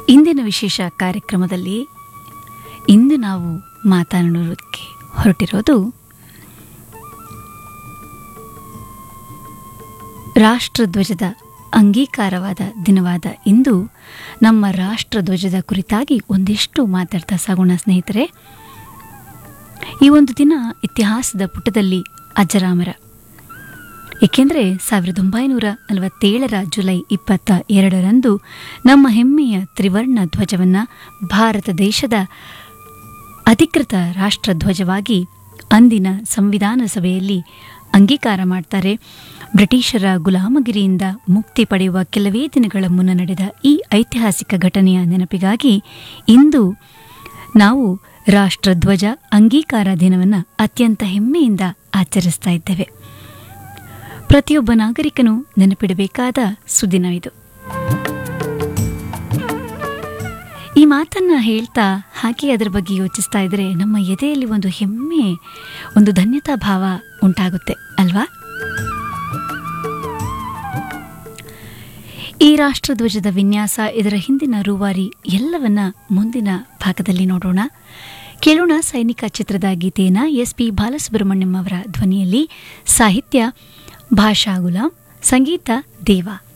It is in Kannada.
ಇಂದಿನ ವಿಶೇಷ ಕಾರ್ಯಕ್ರಮದಲ್ಲಿ ಇಂದು ನಾವು ಮಾತನಾಡೋದಕ್ಕೆ ಹೊರಟಿರೋದು ರಾಷ್ಟ್ರಧ್ವಜದ ಅಂಗೀಕಾರವಾದ ದಿನವಾದ ಇಂದು ನಮ್ಮ ರಾಷ್ಟ್ರಧ್ವಜದ ಕುರಿತಾಗಿ ಒಂದಿಷ್ಟು ಮಾತಾಡ್ತಾ ಸಾಗೋಣ ಸ್ನೇಹಿತರೆ ಈ ಒಂದು ದಿನ ಇತಿಹಾಸದ ಪುಟದಲ್ಲಿ ಅಜರಾಮರ ಏಕೆಂದರೆ ಸಾವಿರದ ಒಂಬೈನೂರ ನಲವತ್ತೇಳರ ಜುಲೈ ಇಪ್ಪತ್ತ ಎರಡರಂದು ನಮ್ಮ ಹೆಮ್ಮೆಯ ತ್ರಿವರ್ಣ ಧ್ವಜವನ್ನು ಭಾರತ ದೇಶದ ಅಧಿಕೃತ ರಾಷ್ಟ್ರಧ್ವಜವಾಗಿ ಅಂದಿನ ಸಂವಿಧಾನ ಸಭೆಯಲ್ಲಿ ಅಂಗೀಕಾರ ಮಾಡ್ತಾರೆ ಬ್ರಿಟಿಷರ ಗುಲಾಮಗಿರಿಯಿಂದ ಮುಕ್ತಿ ಪಡೆಯುವ ಕೆಲವೇ ದಿನಗಳ ಮುನ್ನ ನಡೆದ ಈ ಐತಿಹಾಸಿಕ ಘಟನೆಯ ನೆನಪಿಗಾಗಿ ಇಂದು ನಾವು ರಾಷ್ಟ್ರಧ್ವಜ ಅಂಗೀಕಾರ ದಿನವನ್ನು ಅತ್ಯಂತ ಹೆಮ್ಮೆಯಿಂದ ಆಚರಿಸ್ತಾ ಇದ್ದೇವೆ ಪ್ರತಿಯೊಬ್ಬ ನಾಗರಿಕನು ನೆನಪಿಡಬೇಕಾದ ಸುದಿನವಿದು ಈ ಮಾತನ್ನ ಹೇಳ್ತಾ ಹಾಗೆ ಅದರ ಬಗ್ಗೆ ಯೋಚಿಸ್ತಾ ಇದ್ರೆ ನಮ್ಮ ಎದೆಯಲ್ಲಿ ಒಂದು ಹೆಮ್ಮೆ ಒಂದು ಧನ್ಯತಾ ಭಾವ ಉಂಟಾಗುತ್ತೆ ಅಲ್ವಾ ಈ ರಾಷ್ಟ್ರಧ್ವಜದ ವಿನ್ಯಾಸ ಇದರ ಹಿಂದಿನ ರೂವಾರಿ ಎಲ್ಲವನ್ನ ಮುಂದಿನ ಭಾಗದಲ್ಲಿ ನೋಡೋಣ ಕೇಳೋಣ ಸೈನಿಕ ಚಿತ್ರದ ಗೀತೆಯನ್ನ ಎಸ್ ಪಿ ಬಾಲಸುಬ್ರಹ್ಮಣ್ಯಂ ಅವರ ಧ್ವನಿಯಲ್ಲಿ ಸಾಹಿತ್ಯ ಭಾಷಾ ಗುಲಾಂ ಸಂಗೀತ ದೇವ